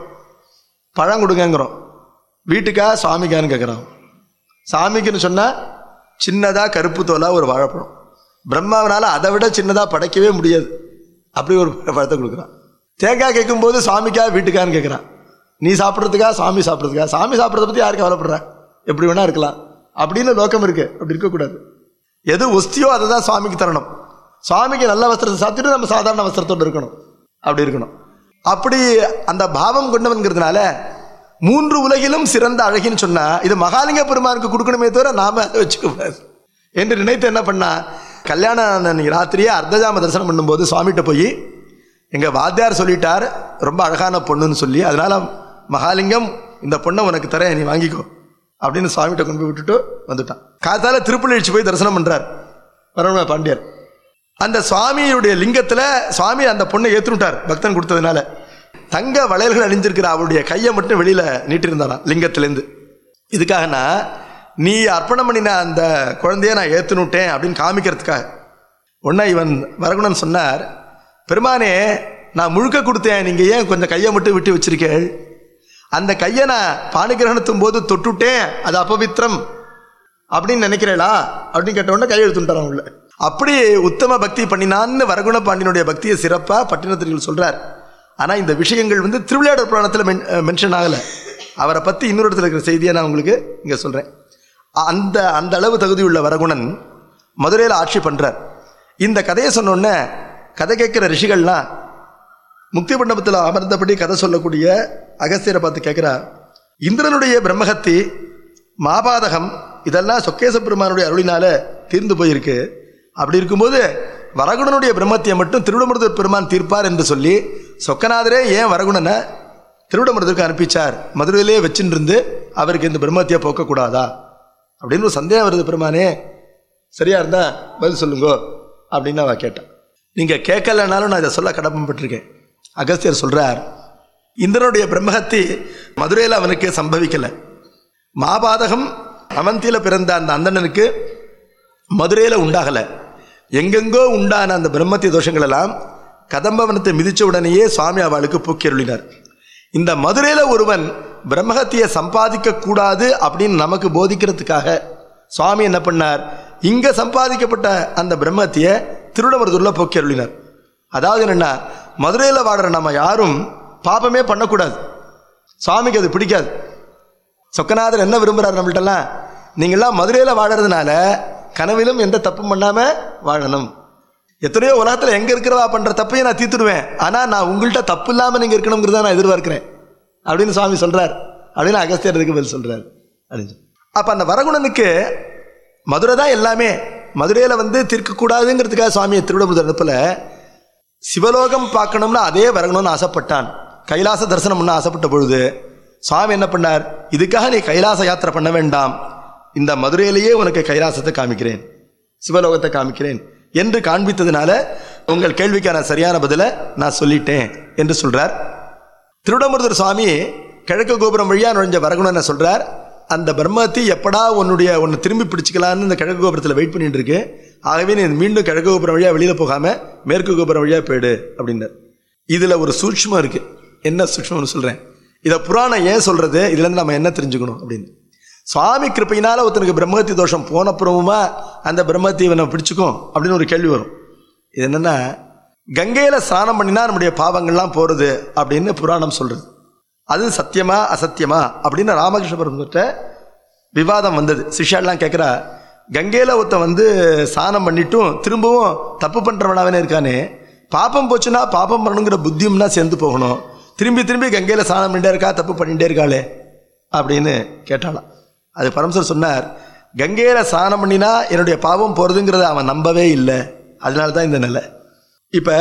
பழம் கொடுங்கங்கிறோம் வீட்டுக்கா சுவாமிக்கான்னு கேட்குறோம் சாமிக்குன்னு சொன்னால் சின்னதாக கருப்பு தோலா ஒரு வாழைப்பழம் பிரம்மாவனால் அதை விட சின்னதாக படைக்கவே முடியாது அப்படி ஒரு பழத்தை கொடுக்குறான் தேங்காய் கேட்கும்போது சுவாமிக்கா வீட்டுக்கான்னு கேட்குறான் நீ சாப்பிட்றதுக்கா சாமி சாப்பிட்றதுக்கா சாமி சாப்பிட்றத பற்றி யாருக்கு கவலைப்படுற எப்படி வேணா இருக்கலாம் அப்படின்னு லோக்கம் இருக்கு அப்படி இருக்கக்கூடாது எது ஒஸ்தியோ அதை தான் சுவாமிக்கு தரணும் சுவாமிக்கு நல்ல வஸ்திரத்தை சாப்பிட்டுட்டு நம்ம சாதாரண வஸ்திரத்தோடு இருக்கணும் அப்படி இருக்கணும் அப்படி அந்த பாவம் கொண்டவன்கிறதுனால மூன்று உலகிலும் சிறந்த அழகின்னு சொன்னா இது மகாலிங்க பெருமானுக்கு கொடுக்கணுமே தவிர நாம அதை வச்சுக்க கூடாது என்று நினைத்து என்ன பண்ணா கல்யாணம் ஆன அன்னைக்கு ராத்திரியே அர்த்தஜாம தரிசனம் பண்ணும்போது சுவாமிகிட்ட போய் எங்க வாத்தியார் சொல்லிட்டார் ரொம்ப அழகான பொண்ணுன்னு சொல்லி அதனால மகாலிங்கம் இந்த பொண்ணை உனக்கு தரேன் நீ வாங்கிக்கோ அப்படின்னு சுவாமிகிட்ட கொண்டு போய் விட்டுட்டு வந்துட்டான் காத்தால திருப்பள்ளி போய் தரிசனம் பண்றார் வரவண பாண்டியர் அந்த சுவாமியுடைய லிங்கத்துல சுவாமி அந்த பொண்ணை ஏற்றுட்டார் பக்தன் கொடுத்ததுனால தங்க வளையல்கள் அணிஞ்சிருக்கிற அவருடைய கையை மட்டும் வெளியில நீட்டிருந்தாராம் லிங்கத்திலேருந்து இதுக்காகனா நீ அர்ப்பணம் பண்ணின அந்த குழந்தைய நான் ஏற்றுனுட்டேன் அப்படின்னு காமிக்கிறதுக்காக உடனே இவன் வரகுணன் சொன்னார் பெருமானே நான் முழுக்க கொடுத்தேன் நீங்க ஏன் கொஞ்சம் கையை மட்டும் விட்டு வச்சிருக்கேள் அந்த கையை நான் பாணிகிரகணத்தும் போது தொட்டுட்டேன் அது அபவித்திரம் அப்படின்னு நினைக்கிறேளா அப்படின்னு கேட்ட உடனே கை எடுத்துட்டாரான் உள்ள அப்படி உத்தம பக்தி பண்ணினான்னு வரகுண பாண்டியனுடைய பக்தியை சிறப்பா பட்டினத்திரிகள் சொல்றார் ஆனா இந்த விஷயங்கள் வந்து திருவிளையாடல் புராணத்தில் மென் மென்ஷன் ஆகலை அவரை பத்தி இன்னொரு இடத்துல இருக்கிற செய்தியை நான் உங்களுக்கு இங்க சொல்றேன் அந்த அந்த அளவு தகுதியுள்ள வரகுணன் மதுரையில் ஆட்சி பண்றார் இந்த கதையை சொன்ன உடனே கதை கேட்கிற ரிஷிகள்லாம் முக்தி மண்டபத்தில் அமர்ந்தபடி கதை சொல்லக்கூடிய அகஸ்தியரை பார்த்து கேட்கிறா இந்திரனுடைய பிரம்மகத்தி மாபாதகம் இதெல்லாம் சொக்கேச பெருமானுடைய அருளினால தீர்ந்து போயிருக்கு அப்படி இருக்கும்போது வரகுணனுடைய பிரம்மத்தியை மட்டும் திருவிடமுருதர் பெருமான் தீர்ப்பார் என்று சொல்லி சொக்கநாதரே ஏன் வரகுணனை திருவிடமுருதருக்கு அனுப்பிச்சார் மதுரையிலே வச்சுட்டு இருந்து அவருக்கு இந்த பிரம்மத்தியை போக்கக்கூடாதா அப்படின்னு ஒரு சந்தேகம் வருது பெருமானே சரியா இருந்தா பதில் சொல்லுங்க அப்படின்னு அவ கேட்டான் நீங்க கேட்கலனாலும் நான் இதை சொல்ல கடமைப்பட்டிருக்கேன் அகஸ்தியர் சொல்றார் இந்திரனுடைய பிரம்மஹத்தி மதுரையில் அவனுக்கு சம்பவிக்கல மாபாதகம் அவந்தியில பிறந்த அந்த அந்தணனுக்கு மதுரையில் உண்டாகல எங்கெங்கோ உண்டான அந்த பிரம்மத்திய தோஷங்கள் எல்லாம் கதம்பவனத்தை மிதிச்ச உடனேயே சுவாமி அவளுக்கு பூக்கியருளினார் இந்த மதுரையில ஒருவன் பிரம்மஹத்தியை சம்பாதிக்க கூடாது அப்படின்னு நமக்கு போதிக்கிறதுக்காக சுவாமி என்ன பண்ணார் இங்க சம்பாதிக்கப்பட்ட அந்த பிரம்மத்திய திருடமருதூர்ல போக்கி அருளினார் அதாவது என்னன்னா மதுரையில வாடுற நம்ம யாரும் பாபமே பண்ணக்கூடாது சுவாமிக்கு அது பிடிக்காது சொக்கநாதர் என்ன விரும்புறாரு நம்மள்ட்டலாம் நீங்கள்லாம் மதுரையில வாழறதுனால கனவிலும் எந்த தப்பும் பண்ணாம வாழணும் எத்தனையோ உலகத்துல எங்க இருக்கிறவா பண்ற தப்பையும் நான் தீர்த்துடுவேன் ஆனா நான் உங்கள்கிட்ட தப்பு இல்லாம நீங்க இருக்கணுங்கிறத நான் எதிர்பார்க்கிறேன் அப்படின்னு சுவாமி சொல்றார் அப்படின்னு அகஸ்தியர் இதுக்கு பதில் சொல்றார் அப்படின்னு சொல்லி. அப்ப அந்த வரகுணனுக்கு மதுரை தான் எல்லாமே மதுரையில வந்து தீர்க்கக்கூடாதுங்கிறதுக்காக சுவாமியை திருவிடமுதல் அனுப்பல சிவலோகம் பார்க்கணும்னு அதே வரணும்னு ஆசைப்பட்டான் கைலாச தரிசனம் பண்ண ஆசைப்பட்ட பொழுது சுவாமி என்ன பண்ணார் இதுக்காக நீ கைலாச யாத்திரை பண்ண வேண்டாம் இந்த மதுரையிலேயே உனக்கு கைலாசத்தை காமிக்கிறேன் சிவலோகத்தை காமிக்கிறேன் என்று காண்பித்ததுனால உங்கள் கேள்விக்கான சரியான பதிலை நான் சொல்லிட்டேன் என்று சொல்றார் திருடமுருதர் சுவாமி கிழக்கு கோபுரம் வழியா நுழைஞ்ச வரகுணனை சொல்றார் அந்த பிரம்மத்தி எப்படா உன்னுடைய ஒன்று திரும்பி பிடிச்சிக்கலான்னு இந்த கிழக்கு கோபுரத்தில் வெயிட் பண்ணிட்டு இருக்கு ஆகவே நீ மீண்டும் கிழக்கு கோபுரம் வழியா வெளியில போகாம மேற்கு கோபுரம் வழியா போயிடு அப்படின்னார் இதுல ஒரு சூட்சுமம் இருக்கு என்ன சூட்சுமம்னு சொல்றேன் இதை புராணம் ஏன் சொல்றது இதுல இருந்து நம்ம என்ன தெரிஞ்சுக்கணும் அப்படின்னு சுவாமி கிருப்பையினால ஒருத்தனுக்கு பிரம்மஹத்தி தோஷம் போனப்புறமுமா அந்த பிரம்மத்தி இவனை பிடிச்சுக்கும் அப்படின்னு ஒரு கேள்வி வரும் இது என்னன்னா கங்கையில ஸ்நானம் பண்ணினா நம்முடைய பாவங்கள்லாம் போறது அப்படின்னு புராணம் சொல்றது அது சத்தியமா அசத்தியமா அப்படின்னு ராமகிருஷ்ண பரமகிட்ட விவாதம் வந்தது சிஷ்யாலாம் கேட்குறா கங்கையில் ஒருத்தன் வந்து ஸ்நானம் பண்ணிட்டும் திரும்பவும் தப்பு பண்ணுறவனாவே இருக்கானே பாப்பம் போச்சுன்னா பாப்பம் பண்ணணுங்கிற புத்தியும்னா சேர்ந்து போகணும் திரும்பி திரும்பி கங்கையில் ஸ்நானம் பண்ணிட்டே இருக்கா தப்பு பண்ணிட்டே இருக்காளே அப்படின்னு கேட்டாளாம் அது பரமசர் சொன்னார் கங்கையில் ஸ்நானம் பண்ணினா என்னுடைய பாவம் போகிறதுங்கிறத அவன் நம்பவே இல்லை அதனால தான் இந்த நிலை இப்போ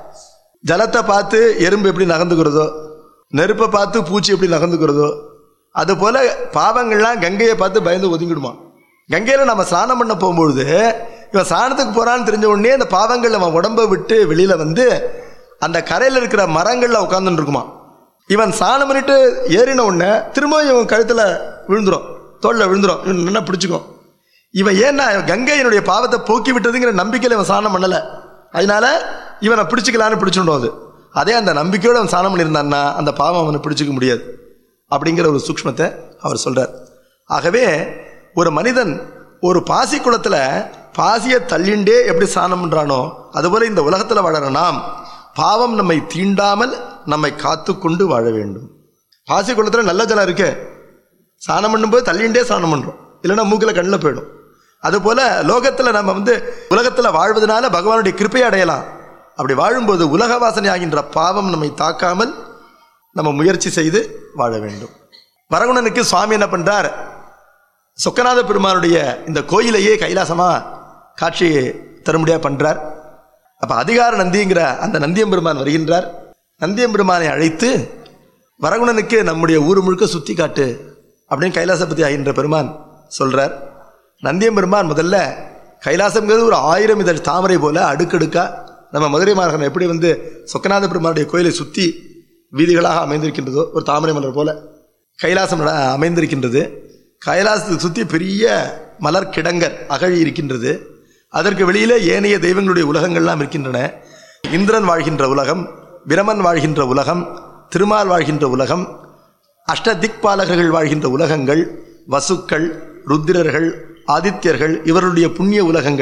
ஜலத்தை பார்த்து எறும்பு எப்படி நகர்ந்துக்கிறதோ நெருப்பை பார்த்து பூச்சி எப்படி நகர்ந்துக்கிறதோ அது போல பாவங்கள்லாம் கங்கையை பார்த்து பயந்து ஒதுங்கிடுமா கங்கையில் நம்ம ஸ்நானம் பண்ண போகும்பொழுது இவன் ஸ்நானத்துக்கு போறான்னு தெரிஞ்ச உடனே அந்த பாவங்கள் அவன் உடம்பை விட்டு வெளியில வந்து அந்த கரையில் இருக்கிற மரங்களில் உட்காந்துட்டு இருக்குமா இவன் ஸ்நானம் பண்ணிட்டு ஏறின உடனே திரும்ப இவன் கழுத்தில் விழுந்துரும் தோளில் விழுந்துரும் இவன் நல்லா பிடிச்சிக்கும் இவன் ஏன்னா கங்கையினுடைய பாவத்தை போக்கி விட்டதுங்கிற நம்பிக்கையில் இவன் ஸ்நானம் பண்ணலை அதனால இவனை பிடிச்சிக்கலான்னு பிடிச்சிடும் அது அதே அந்த நம்பிக்கையோடு அவன் ஸ்நானம் பண்ணியிருந்தான்னா அந்த பாவம் அவனை பிடிச்சிக்க முடியாது அப்படிங்கிற ஒரு சூக்ஷ்மத்தை அவர் சொல்றார் ஆகவே ஒரு மனிதன் ஒரு பாசி குளத்துல பாசியை தள்ளிண்டே எப்படி ஸ்நானம் பண்றானோ அதுபோல இந்த உலகத்துல வாழற நாம் பாவம் நம்மை தீண்டாமல் நம்மை காத்து கொண்டு வாழ வேண்டும் பாசி குளத்துல நல்ல ஜலம் இருக்கு ஸ்நானம் பண்ணும்போது தள்ளிண்டே ஸ்நானம் பண்றோம் இல்லைன்னா மூக்கில் கண்ணில் போயிடும் அதுபோல லோகத்தில் நம்ம வந்து உலகத்தில் வாழ்வதனால பகவானுடைய கிருப்பையை அடையலாம் அப்படி வாழும்போது உலக வாசனை ஆகின்ற பாவம் நம்மை தாக்காமல் நம்ம முயற்சி செய்து வாழ வேண்டும் வரகுணனுக்கு சுவாமி என்ன பண்றார் சொக்கநாத பெருமானுடைய இந்த கோயிலையே கைலாசமா காட்சி தரும்படியா பண்றார் அப்ப அதிகார நந்திங்கிற அந்த நந்தியம்பெருமான் வருகின்றார் நந்தியம்பெருமானை அழைத்து வரகுணனுக்கு நம்முடைய ஊர் முழுக்க சுத்தி காட்டு அப்படின்னு கைலாசபதி ஆகின்ற பெருமான் சொல்றார் நந்தியம்பெருமான் முதல்ல கைலாசம்ங்கிறது ஒரு ஆயிரம் இதழ் தாமரை போல அடுக்கடுக்கா நம்ம மதுரை மாநகரம் எப்படி வந்து சொக்கநாத பெருமானுடைய கோயிலை சுத்தி வீதிகளாக அமைந்திருக்கின்றதோ ஒரு தாமரை மலர் போல கைலாசம் நட- அமைந்திருக்கின்றது கைலாசத்தை சுற்றி பெரிய மலர் கிடங்கர் அகழி இருக்கின்றது அதற்கு வெளியிலே ஏனைய தெய்வங்களுடைய உலகங்கள்லாம் இருக்கின்றன இந்திரன் வாழ்கின்ற உலகம் பிரமன் வாழ்கின்ற உலகம் திருமால் வாழ்கின்ற உலகம் அஷ்ட திக்பாலகர்கள் வாழ்கின்ற உலகங்கள் வசுக்கள் ருத்திரர்கள் ஆதித்யர்கள் இவருடைய புண்ணிய உலகங்கள்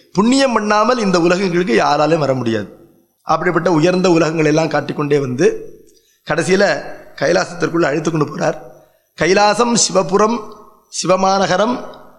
புண்ணியம் பண்ணாமல் இந்த உலகங்களுக்கு யாராலையும் வர முடியாது அப்படிப்பட்ட உயர்ந்த உலகங்களை எல்லாம் காட்டிக்கொண்டே வந்து கடைசியில் கைலாசத்திற்குள்ள அழைத்து கொண்டு போறார் கைலாசம் சிவபுரம் சிவமாநகரம்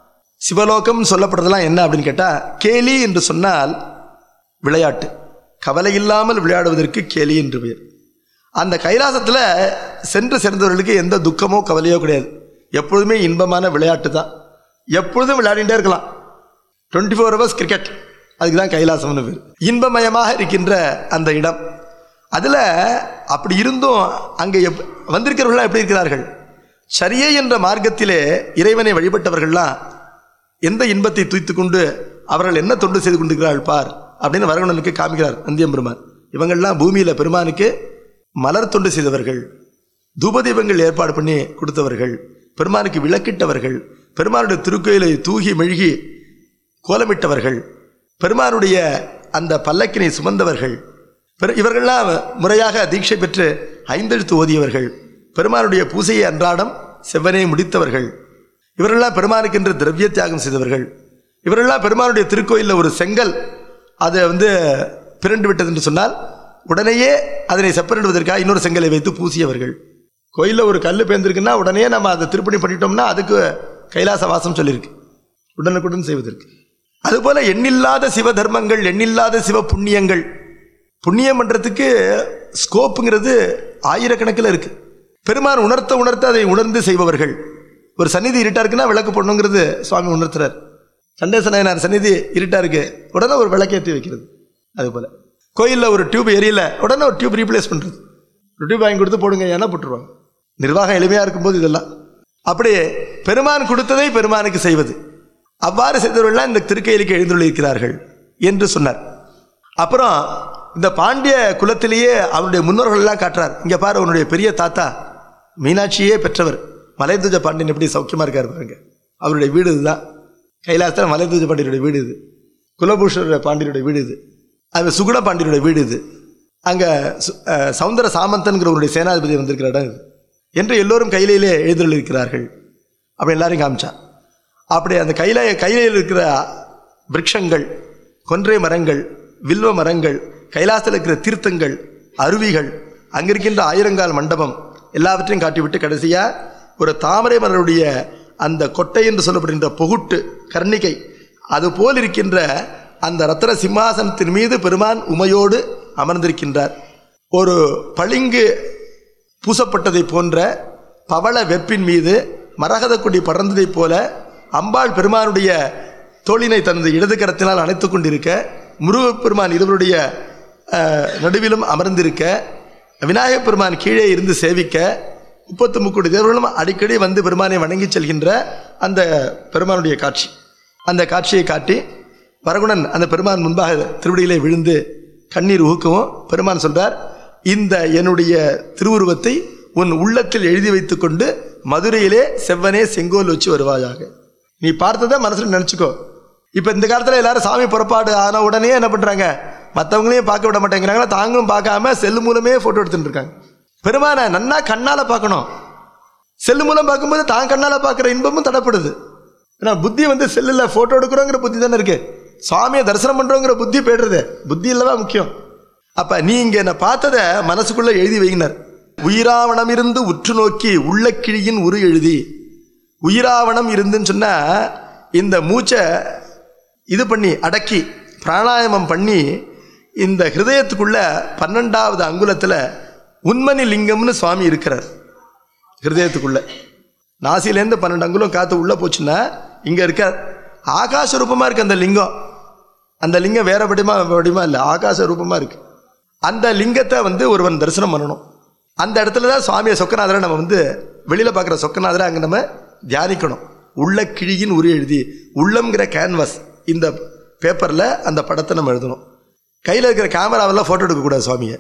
சிவலோகம் சொல்லப்படுறதெல்லாம் என்ன அப்படின்னு கேட்டால் கேலி என்று சொன்னால் விளையாட்டு கவலை இல்லாமல் விளையாடுவதற்கு கேலி என்று பெயர் அந்த கைலாசத்தில் சென்று சேர்ந்தவர்களுக்கு எந்த துக்கமோ கவலையோ கிடையாது எப்பொழுதுமே இன்பமான விளையாட்டு தான் எப்பொழுதும் விளையாடிட்டே இருக்கலாம் டுவெண்ட்டி ஃபோர் ஹவர்ஸ் கிரிக்கெட் அதுக்கு தான் கைலாசம்னு பேர் இன்பமயமாக இருக்கின்ற அந்த இடம் அதில் அப்படி இருந்தும் அங்கே எப் வந்திருக்கிறவர்களாம் எப்படி இருக்கிறார்கள் சரியே என்ற மார்க்கத்திலே இறைவனை வழிபட்டவர்கள்லாம் எந்த இன்பத்தை துய்த்து கொண்டு அவர்கள் என்ன தொண்டு செய்து கொண்டிருக்கிறார்கள் பார் அப்படின்னு வரகுணனுக்கு காமிக்கிறார் நந்தியம் பெருமான் இவங்கள்லாம் பூமியில் பெருமானுக்கு மலர் தொண்டு செய்தவர்கள் தூபதீபங்கள் ஏற்பாடு பண்ணி கொடுத்தவர்கள் பெருமானுக்கு விளக்கிட்டவர்கள் பெருமானுடைய திருக்கோயிலை தூகி மெழுகி கோலமிட்டவர்கள் பெருமானுடைய அந்த பல்லக்கினை சுமந்தவர்கள் பெரு- இவர்கள்லாம் முறையாக தீட்சை பெற்று ஐந்தெழுத்து ஓதியவர்கள் பெருமானுடைய பூசையை அன்றாடம் செவ்வனே முடித்தவர்கள் இவர்களெல்லாம் பெருமானுக்கென்று திரவிய தியாகம் செய்தவர்கள் இவர்களெல்லாம் பெருமானுடைய திருக்கோயிலில் ஒரு செங்கல் அதை வந்து பிறண்டு விட்டது என்று சொன்னால் உடனேயே அதனை செப்பரிடுவதற்காக இன்னொரு செங்கலை வைத்து பூசியவர்கள் கோயிலில் ஒரு கல் பேர்ந்திருக்குன்னா உடனே நம்ம அதை திருப்பணி பண்ணிட்டோம்னா அதுக்கு கைலாச வாசம் சொல்லியிருக்கு உடனுக்குடன் செய்வதற்கு அதுபோல எண்ணில்லாத சிவ தர்மங்கள் எண்ணில்லாத சிவ புண்ணியங்கள் புண்ணியம் பண்றதுக்கு ஸ்கோப்புங்கிறது ஆயிரக்கணக்கில் இருக்கு பெருமான் உணர்த்த உணர்த்த அதை உணர்ந்து செய்பவர்கள் ஒரு சந்நிதி இருட்டா இருக்குன்னா விளக்கு போடணுங்கிறது சுவாமி உணர்த்துறார் சண்டேச நாயனார் சந்நிதி இருட்டா இருக்கு உடனே ஒரு விளக்கேற்றி வைக்கிறது அது போல கோயிலில் ஒரு டியூப் எரியல உடனே ஒரு டியூப் ரீப்ளேஸ் பண்றது ஒரு டியூப் வாங்கி கொடுத்து போடுங்க ஏன்னா போட்டுருவாங்க நிர்வாகம் எளிமையா இருக்கும்போது இதெல்லாம் அப்படியே பெருமான் கொடுத்ததை பெருமானுக்கு செய்வது அவ்வாறு செய்தவர்கள்லாம் இந்த திருக்கையிலுக்கு எழுந்துள்ளிருக்கிறார்கள் என்று சொன்னார் அப்புறம் இந்த பாண்டிய குலத்திலேயே அவருடைய முன்னோர்கள் எல்லாம் காட்டுறார் இங்க பாரு அவனுடைய பெரிய தாத்தா மீனாட்சியே பெற்றவர் மலைத்துஜ பாண்டியன் எப்படி சௌக்கியமா இருக்காரு பாருங்க அவருடைய வீடு இதுதான் கைலாசத்தில் மலைத்துஜ பாண்டியனுடைய வீடு இது குலபூஷண பாண்டியனுடைய வீடு இது அது சுகுண பாண்டியனுடைய வீடு இது அங்க சு- அஹ், சௌந்தர சாமந்தன்கிறவருடைய சேனாதிபதி வந்திருக்கிற இடம் இது என்று எல்லோரும் கையிலே எழுந்துள்ளிருக்கிறார்கள் அப்படி எல்லாரையும் காமிச்சான் அப்படி அந்த கையில கையிலையில் இருக்கிற விருட்சங்கள் கொன்றை மரங்கள் வில்வ மரங்கள் கைலாசத்தில் இருக்கிற தீர்த்தங்கள் அருவிகள் அங்கிருக்கின்ற ஆயிரங்கால் மண்டபம் எல்லாவற்றையும் காட்டிவிட்டு கடைசியா ஒரு தாமரை மலருடைய அந்த கொட்டை என்று சொல்லப்படுகின்ற பொகுட்டு கர்ணிகை அது போல் இருக்கின்ற அந்த ரத்ன சிம்மாசனத்தின் மீது பெருமான் உமையோடு அமர்ந்திருக்கின்றார் ஒரு பளிங்கு பூசப்பட்டதைப் போன்ற பவள வெப்பின் மீது மரகத கொடி பறந்ததைப் போல அம்பாள் பெருமானுடைய தோளினை தனது இடது கரத்தினால் அணைத்துக் கொண்டிருக்க முருகப்பெருமான் இருவருடைய அஹ், நடுவிலும் அமர்ந்திருக்க விநாயகப் பெருமான் கீழே இருந்து சேவிக்க முப்பத்து முக்கோடி தேவர்களும் அடிக்கடி வந்து பெருமானை வணங்கி செல்கின்ற அந்த பெருமானுடைய காட்சி அந்த காட்சியை காட்டி வரகுணன் அந்த பெருமான் முன்பாக திருவடியிலே விழுந்து கண்ணீர் ஊக்கவும் பெருமான் சொல்றார் இந்த என்னுடைய திருவுருவத்தை உன் உள்ளத்தில் எழுதி வைத்துக்கொண்டு மதுரையிலே செவ்வனே செங்கோல் வச்சு வருவாயாக நீ பார்த்ததை மனசுல நினைச்சுக்கோ இப்ப இந்த காலத்துல எல்லாரும் சாமி புறப்பாடு ஆன உடனே என்ன பண்றாங்க மற்றவங்களையும் பார்க்க விட மாட்டேங்கிறாங்களா தாங்களும் பார்க்காம செல்லு மூலமே போட்டோ எடுத்துட்டு இருக்காங்க பெருமான நன்னா கண்ணால பார்க்கணும் செல்லு மூலம் பார்க்கும்போது தான் கண்ணால பார்க்குற இன்பமும் தடப்படுது ஏன்னா புத்தி வந்து செல்லில் ஃபோட்டோ எடுக்கிறோங்கிற புத்தி தானே இருக்கு சுவாமியை தரிசனம் பண்றோங்கிற புத்தி போயிடுறது புத்தி இல்லவா முக்கியம் அப்ப நீ இங்க என்ன பார்த்ததை மனசுக்குள்ள எழுதி வைங்கினார் உயிராவணம் இருந்து உற்று நோக்கி உள்ள கிழியின் உரு எழுதி உயிராவணம் இருந்துன்னு சொன்னா இந்த மூச்சை இது பண்ணி அடக்கி பிராணாயாமம் பண்ணி இந்த ஹிருதயத்துக்குள்ள பன்னெண்டாவது அங்குலத்துல உண்மணி லிங்கம்னு சுவாமி இருக்கிறார் ஹிருதயத்துக்குள்ள நாசிலேருந்து பன்னெண்டு அங்குலம் காத்து உள்ள போச்சுன்னா இங்க இருக்க ஆகாச ரூபமா இருக்கு அந்த லிங்கம் அந்த லிங்கம் வேற வடிமா வடிமா இல்லை ஆகாச ரூபமா இருக்கு அந்த லிங்கத்தை வந்து ஒருவன் தரிசனம் பண்ணணும் அந்த இடத்துல தான் சுவாமியை சொக்கநாதரை நம்ம வந்து வெளியில பார்க்குற சொக்கநாதரை அங்கே நம்ம தியானிக்கணும் உள்ள கிழியின் உரு எழுதி உள்ளம்ங்கிற கேன்வாஸ் இந்த பேப்பரில் அந்த படத்தை நம்ம எழுதணும் கையில் இருக்கிற கேமராவெல்லாம் ஃபோட்டோ எடுக்கக்கூடாது சுவாமியை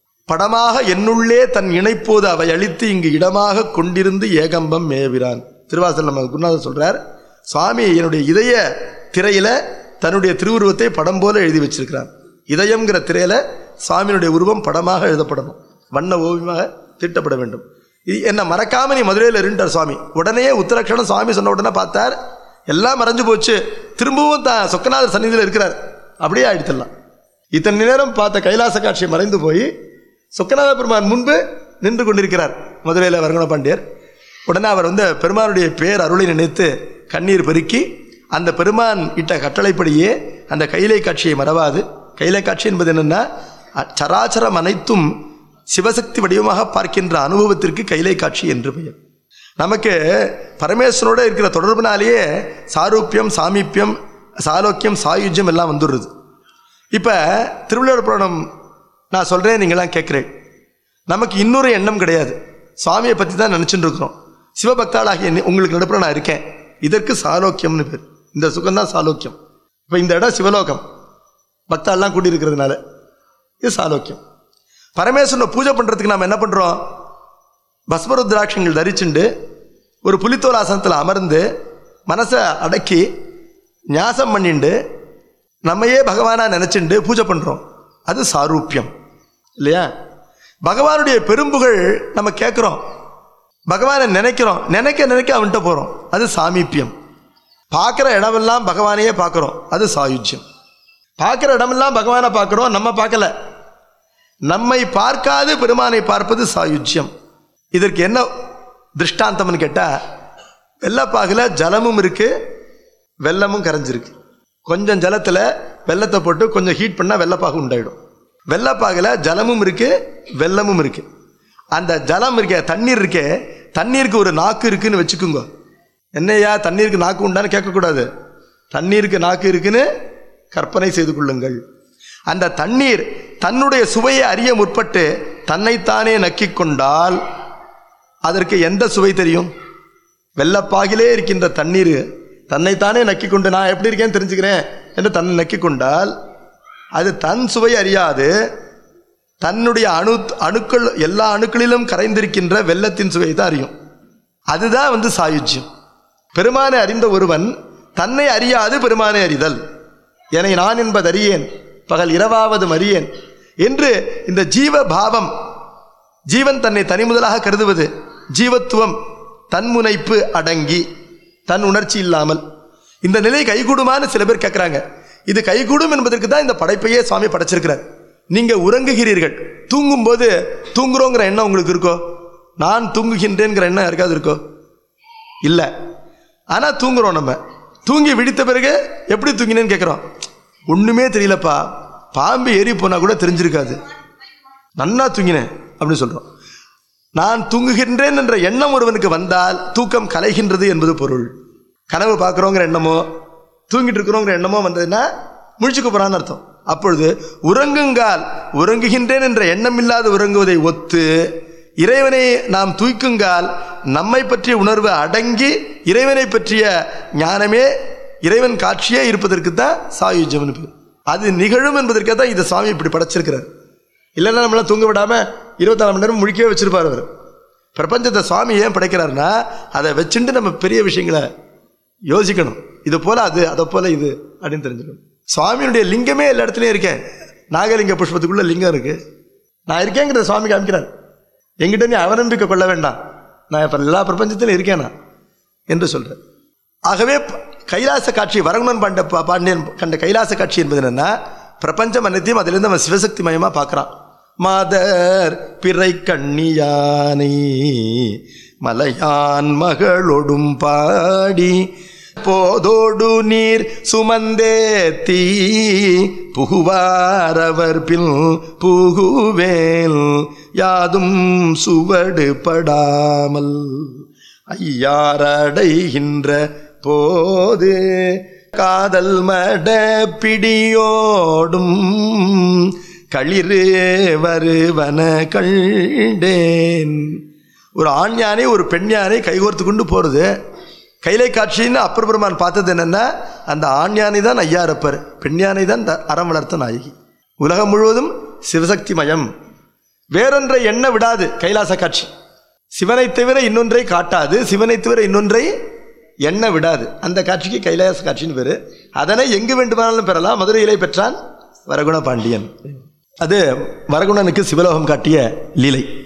படமாக என்னுள்ளே தன் இணைப்போது அவை அழித்து இங்கு இடமாக கொண்டிருந்து ஏகம்பம் மேவிரான் திருவாசல் நம்ம குருநாதர் சொல்றார் சுவாமி என்னுடைய இதய திரையில தன்னுடைய திருவுருவத்தை படம் போல எழுதி வச்சிருக்கிறான் இதயம்ங்கிற திரையில சுவாமியினுடைய உருவம் படமாக எழுதப்படணும் வண்ண ஓவியமாக தீட்டப்பட வேண்டும் இது என்ன மறக்காம நீ மதுரையில் இருண்டார் சுவாமி உடனே உத்தரக்ஷணம் சுவாமி சொன்ன உடனே பார்த்தார் எல்லாம் மறைஞ்சு போச்சு திரும்பவும் தான் சொக்கநாதர் சந்நிதியில் இருக்கிறார் அப்படியே ஆயிடுத்தலாம் இத்தனை நேரம் பார்த்த கைலாச காட்சியை மறைந்து போய் சொக்கநாத பெருமான் முன்பு நின்று கொண்டிருக்கிறார் மதுரையில் வரகுண பாண்டியர் உடனே அவர் வந்து பெருமானுடைய பேர் அருளை நினைத்து கண்ணீர் பெருக்கி அந்த பெருமான் இட்ட கட்டளைப்படியே அந்த கைலை காட்சியை மறவாது கைலை காட்சி என்பது என்னென்னா அ- சராச்சரம் அனைத்தும் சிவசக்தி வடிவமாக பார்க்கின்ற அனுபவத்திற்கு கைலை காட்சி என்று பெயர் நமக்கு பரமேஸ்வரோட இருக்கிற தொடர்புனாலேயே சாரூப்பியம் சாமீப்பியம் சாலோக்கியம் சாயுஜ்யம் எல்லாம் வந்துடுறது இப்போ திருவள்ளுவர் புராணம் நான் சொல்கிறேன் நீங்களாம் கேட்குறேன் நமக்கு இன்னொரு எண்ணம் கிடையாது சுவாமியை பற்றி தான் நினச்சிட்டு இருக்கிறோம் சிவபக்தாளாகிய நீ- உங்களுக்கு நடுப்புற நான் இருக்கேன் இதற்கு சாலோக்கியம்னு பேர் இந்த சுகம்தான் சாலோக்கியம் இப்போ இந்த இடம் சிவலோகம் பக்தாலாம் கூடியிருக்கிறதுனால இது சாலோக்கியம் பரமேஸ்வரனை பூஜை பண்ணுறதுக்கு நாம் என்ன பண்ணுறோம் பஸ்மருத்ராட்சங்கள் தரிச்சுண்டு ஒரு புலித்தோல் ஆசனத்தில் அமர்ந்து மனசை அடக்கி ஞாசம் பண்ணிண்டு நம்மையே பகவானா நினச்சிண்டு பூஜை பண்ணுறோம் அது சாரூப்பியம் இல்லையா பகவானுடைய பெரும்புகள் நம்ம கேட்குறோம் பகவானை நினைக்கிறோம் நினைக்க நினைக்க அவன்கிட்ட போகிறோம் அது சாமீப்பியம் பார்க்குற இடமெல்லாம் பகவானையே பார்க்குறோம் அது சாயுஜ்யம் பார்க்குற இடமெல்லாம் பகவானை பார்க்குறோம் நம்ம பார்க்கல நம்மை பார்க்காது பெருமானை பார்ப்பது சாயுஜ்யம் இதற்கு என்ன திருஷ்டாந்தம்னு கேட்டால் வெள்ளப்பாகில் ஜலமும் இருக்கு வெள்ளமும் கரைஞ்சிருக்கு கொஞ்சம் ஜலத்தில் வெள்ளத்தை போட்டு கொஞ்சம் ஹீட் பண்ணால் வெள்ளப்பாகு உண்டாயிடும் வெள்ளப்பாகில் ஜலமும் இருக்கு வெள்ளமும் இருக்கு அந்த ஜலம் இருக்கே தண்ணீர் இருக்கே தண்ணீருக்கு ஒரு நாக்கு இருக்குன்னு வச்சுக்கோங்க என்னையா தண்ணீருக்கு நாக்கு உண்டான்னு கேட்கக்கூடாது தண்ணீருக்கு நாக்கு இருக்குன்னு கற்பனை செய்து கொள்ளுங்கள் அந்த தண்ணீர் தன்னுடைய சுவையை அறிய முற்பட்டு தன்னைத்தானே நக்கிக் கொண்டால் அதற்கு எந்த சுவை தெரியும் வெள்ளப்பாகிலே இருக்கின்ற தண்ணீர் தன்னைத்தானே நக்கிக் கொண்டு நான் எப்படி இருக்கேன்னு தெரிஞ்சுக்கிறேன் என்று தன்னை நக்கிக் கொண்டால் அது தன் சுவை அறியாது தன்னுடைய அணு அணுக்கள் எல்லா அணுக்களிலும் கரைந்திருக்கின்ற வெள்ளத்தின் சுவை தான் அறியும் அதுதான் வந்து சாயுஜ்யம் பெருமானை அறிந்த ஒருவன் தன்னை அறியாது பெருமானை அறிதல் என நான் என்பது அறியேன் பகல் இரவாவது அறியேன் என்று இந்த ஜீவ பாவம் ஜீவன் தன்னை தனிமுதலாக கருதுவது ஜீவத்துவம் தன்முனைப்பு அடங்கி தன் உணர்ச்சி இல்லாமல் இந்த நிலை கைகூடுமான்னு சில பேர் கேட்குறாங்க இது கைகூடும் என்பதற்கு தான் இந்த படைப்பையே சுவாமி படைச்சிருக்கிறார் நீங்க உறங்குகிறீர்கள் தூங்கும்போது தூங்குறோங்கிற எண்ணம் உங்களுக்கு இருக்கோ நான் தூங்குகின்றேங்கிற எண்ணம் யாருக்காவது இருக்கோ இல்லை ஆனால் தூங்குறோம் நம்ம தூங்கி விழித்த பிறகு எப்படி தூங்கினேன்னு கேட்குறோம் ஒன்றுமே தெரியலப்பா பாம்பு ஏறி போனால் கூட தெரிஞ்சிருக்காது நன்னா தூங்கினேன் அப்படின்னு சொல்கிறோம் நான் தூங்குகின்றேன் என்ற எண்ணம் ஒருவனுக்கு வந்தால் தூக்கம் கலைகின்றது என்பது பொருள் கனவு பார்க்குறோங்கிற எண்ணமோ தூங்கிட்டு இருக்கிறோங்கிற எண்ணமோ வந்ததுன்னா முழிச்சுக்க போகிறான்னு அர்த்தம் அப்பொழுது உறங்குங்கால் உறங்குகின்றேன் என்ற எண்ணம் இல்லாத உறங்குவதை ஒத்து இறைவனை நாம் தூய்க்குங்கால் நம்மை பற்றிய உணர்வு அடங்கி இறைவனை பற்றிய ஞானமே இறைவன் காட்சியே இருப்பதற்கு தான் சாயுஜம்னு பேர் அது நிகழும் என்பதற்காக தான் இதை சுவாமி இப்படி படைச்சிருக்கிறார் இல்லைன்னா நம்மளாம் தூங்க விடாமல் இருபத்தாறு மணி நேரம் முழிக்கவே வச்சிருப்பார் அவர் பிரபஞ்சத்தை சுவாமி ஏன் படைக்கிறாருன்னா அதை வச்சுட்டு நம்ம பெரிய விஷயங்களை யோசிக்கணும் இது போல அது அதை போல இது அப்படின்னு தெரிஞ்சுக்கணும் சுவாமியுடைய லிங்கமே எல்லா இடத்துலையும் இருக்கேன் நாகலிங்க புஷ்பத்துக்குள்ள லிங்கம் இருக்கு நான் இருக்கேங்கிறத சுவாமி காமிக்கிறார் எங்கிட்ட நீ அவநம்பிக்கை கொள்ள வேண்டாம் நான் இப்போ எல்லா பிரபஞ்சத்திலும் இருக்கேனா என்று சொல்கிறேன் ஆகவே ப- கைலாச காட்சி வரகுணன் பாண்ட பா- பாண்டியன் கண்ட கைலாச காட்சி என்பது என்னன்னா பிரபஞ்சம் அனைத்தையும் அதிலிருந்து அவன் சிவசக்தி மயமாக பார்க்குறான் மாதர் பிறை கண்ணியானை மலையான் மகளொடும் பாடி போதோடு நீர் சுமந்தேத்தி புகுவாரவர் பின் புகுவேல் யாதும் சுவடு படாமல் ஐயாரடைகின்ற போது காதல் மட பிடியோடும் களிறு வருவன கண்டேன் ஒரு ஆண் யானை ஒரு பெண் யானை கைகோர்த்து கொண்டு போகிறது கைலை காட்சின்னு அப்பர் பெருமான் பார்த்தது என்னென்னா அந்த ஆண் யானை தான் ஐயாரப்பர் பெண் யானை தான் த- அறம் வளர்த்த நாயகி உலகம் முழுவதும் சிவசக்தி மயம் வேறொன்றை எண்ண விடாது கைலாச காட்சி சிவனை தவிர இன்னொன்றை காட்டாது சிவனை தவிர இன்னொன்றை எண்ண விடாது அந்த காட்சிக்கு கைலாச காட்சின்னு பேரு அதனை எங்கு வேண்டுமானாலும் பெறலாம் மதுரையிலே பெற்றான் வரகுண பாண்டியன் அது வரகுணனுக்கு சிவலோகம் காட்டிய லீலை